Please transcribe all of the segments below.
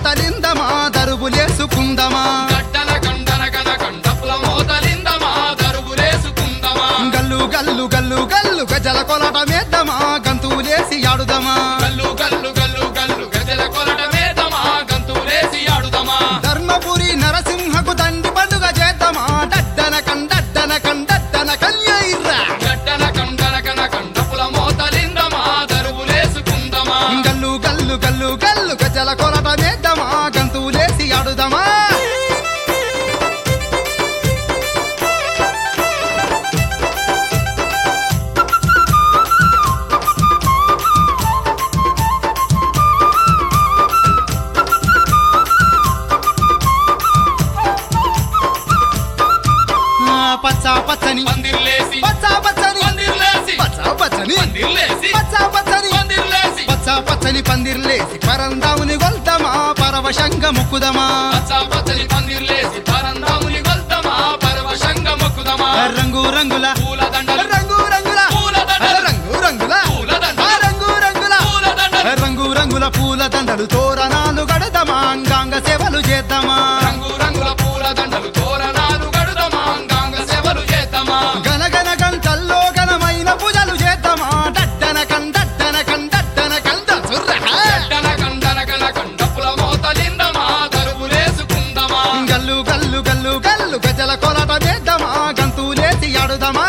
మోతలిందమా దరువులేసుకుందమా గడ్డల కండన కన కండపుల మోతలిందమా దరుగులేసుకుందమా గల్లు గల్లు గల్లు గల్లు గజల కొలట మేద్దమా గంతులేసి ఆడుదమా గల్లు గల్లు గల్లు గల్లు గజల కొలట మేదమా గంతులేసి ఆడుదమా ధర్మపురి నరసింహకు దండి పండుగ చేద్దామా డడ్డన కండడ్డన కండడ్డన కన్యైర్రా గడ్డల కండన కన కండపుల మోతలిందమా దరుగులేసుకుందమా గల్లు గల్లు గల్లు గల్లు గజల కొలట మేద్దమా గంతులేసి ఆడుదమా ఆ, పచ్చ పచ్చని పందిర్లేసి పచ్చ పచ్చని పందిర్లేసి పచ్చ పచ్చని పందిర్లేసి పచ్చ పచ్చని పందిర్లేసి పచ్చ పచ్చని పందిర్లేసి పరందాముని గొల్తమా పరవశంగ ముక్కుదమా పచ్చ పచ్చని పందిర్లేసి పరందాముని గొల్తమా పరవశంగ మొక్కుదమా రంగు రంగుల పూల దండలు రంగు రంగుల పూల దండలు రంగు రంగుల పూల దండలు. ఆ రంగు రంగుల పూల దండలు రంగు రంగుల పూల దండలు తోరణాలు గడదమా అంగాంగ సేవలు చేద్దామా రంగు రంగుల పూల దండలు తోరణాలు గడుదమా అంగాంగ సేవలు చేద్దామా గనగన గంటల్లో ఘనమైన పూజలు చేద్దామా దట్టన కందట్టన కందట్టన కంద సుర్ర గడ్డన కండన కన కండపుల మోతలిందమా దరుగులేసుకుందమా గల్లు గల్లు గల్లు గల్లు గజల కొలట వేద్దామా గంతులేసి ఆడుదామా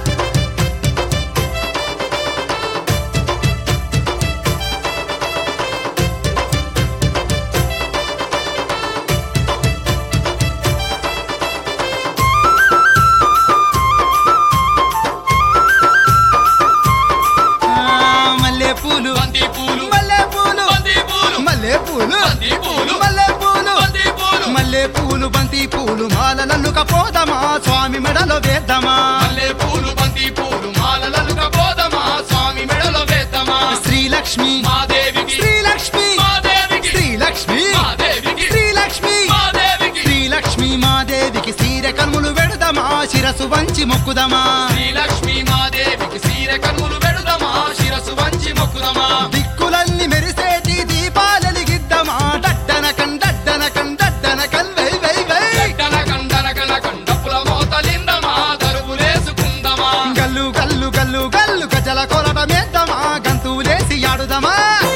ఆ, మల్లె పూలు బంతి పూలు మల్లె పూలు బంతి పూలు మల్లె పూలు బంతి పూలు మల్లె పూలు బంతి పూలు మల్లె పూలు బంతి పూలు మాలలల్లుక పోదమా స్వామి మెడలో వేద్దామా మల్లె పూలు బంతి పూలు మాలలలుగా పోదమా స్వామి మెడలో వేద్దామా శ్రీలక్ష్మి మాదేవికి శ్రీలక్ష్మి మాదేవికి శ్రీలక్ష్మి మాదేవికి శ్రీలక్ష్మి మాదేవికి శ్రీలక్ష్మి మాదేవికి సీర కన్ములు వెడదమా శిరసు వంచి మొక్కుదమా శ్రీలక్ష్మి మాదేవికి సీర కన్నులు పెడుదమా శిరసు వంచి మొక్కుదమా దిక్కులన్నీ మెరిసేటి దీపాలెలిగిద్దమా డడ్డన కండడ్డన కండడ్డన కన్ వై వై వై గడ్డన కండన కన కండపుల మోతలిందమా దరువులేసుకుందమా గల్లు గల్లు గల్లు గల్లు గజల కొలట మేద్దమా గంతులేసి ఆడుదమా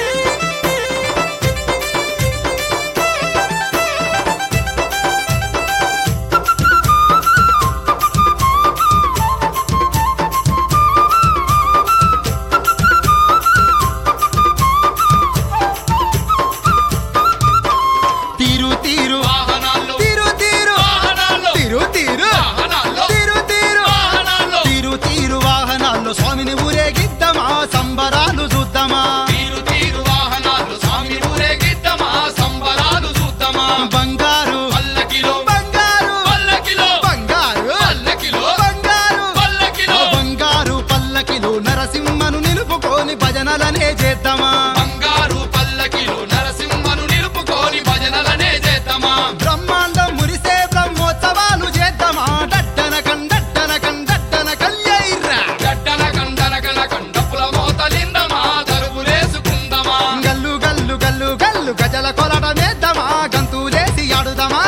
తీరు తీరు వాహనాల్లో తీరు తీరు వాహనాల్లో తీరు తీరు వాహనాల్లో తీరు తీరు వాహనాల్లో తీరు తీరు వాహనాల్లో స్వామిని ఊరేగిద్దమా సంబరాలు చూద్దామా తీరు తీరు వాహనాలు స్వామి ఊరేగిద్దమా సంబరాలు చూద్దామా బంగారు పల్లకిలో బంగారు పల్లకిలో బంగారు పల్లకిలో బంగారు పల్లకిలో ఆ బంగారు పల్లకిలో నరసింహను నిలుపుకొని భజనలనే చేద్దామా బంగారు పల్లకిలో నరసింహను నిలుపుకొని భజనలనే చేద్దామా బ్రహ్మాండం మురిసే బ్రహ్మోత్సవాలు చేద్దామా డట్టన కండట్టన కండట్టన కల్యైర్రా గడ్డన కండన కన కండపుల మోతలిందమా దరువులేసుకుందమా గల్లు గల్లు గల్లు గల్లు గజల కొలట మేద్దామా గంతులేసి ఆడుదామా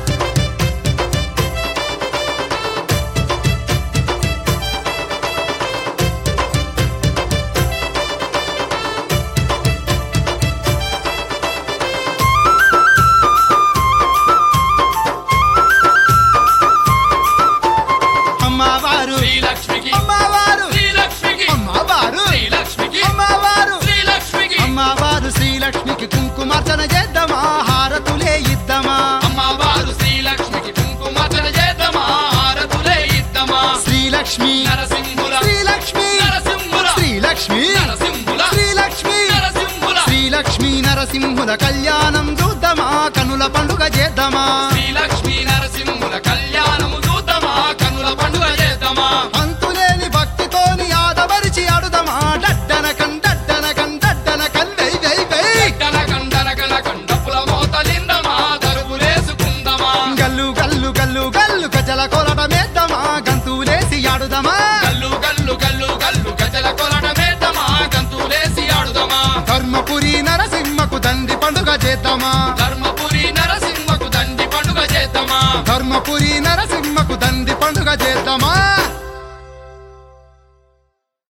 అమ్మవారు శ్రీలక్ష్మికి అమ్మవారు శ్రీలక్ష్మికి అమ్మవారు శ్రీలక్ష్మికి అమ్మవారు శ్రీలక్ష్మికి అమ్మవారు శ్రీలక్ష్మికి కుంకుమార్చన చేద్దామా హారతులే ఇద్దామా అమ్మవారు శ్రీలక్ష్మికి కుంకుమర్చన చేద్దామా హారతులే ఇద్దామా శ్రీలక్ష్మి నరసింహుల శ్రీలక్ష్మి నరసింహుల శ్రీలక్ష్మి నరసింహుల శ్రీలక్ష్మి నరసింహుల శ్రీలక్ష్మి నరసింహుల కళ్యాణం చూద్దామా కనుల పండుగ చేద్దామా శ్రీలక్ష్మి నరసింహుల కళ్యాణము చూద్దామా కన్నుల పండుగ చేద్దామా అంతులేని భక్తితోని ఆదవరిచి ఆడుదామా డడ్డన కండడ్డన కండడ్డన కన్వై వై వై గడ్డన కండన కన కండపుల మోతలిందమా దరువులేసుకుందమా గల్లు గల్లు గల్లు గల్లు గజల కొలట మేద్దామా గంతులేసి ఆడుదామా గల్లు గల్లు గల్లు గల్లు గజల కొలట మేద్దామా గంతులేసి ఆడుదామా ధర్మపురి నరసింహకు దండి పండుగ చేద్దామా ధర్మ ధర్మపురి నరసింహకు దంది పండుగ చేద్దామా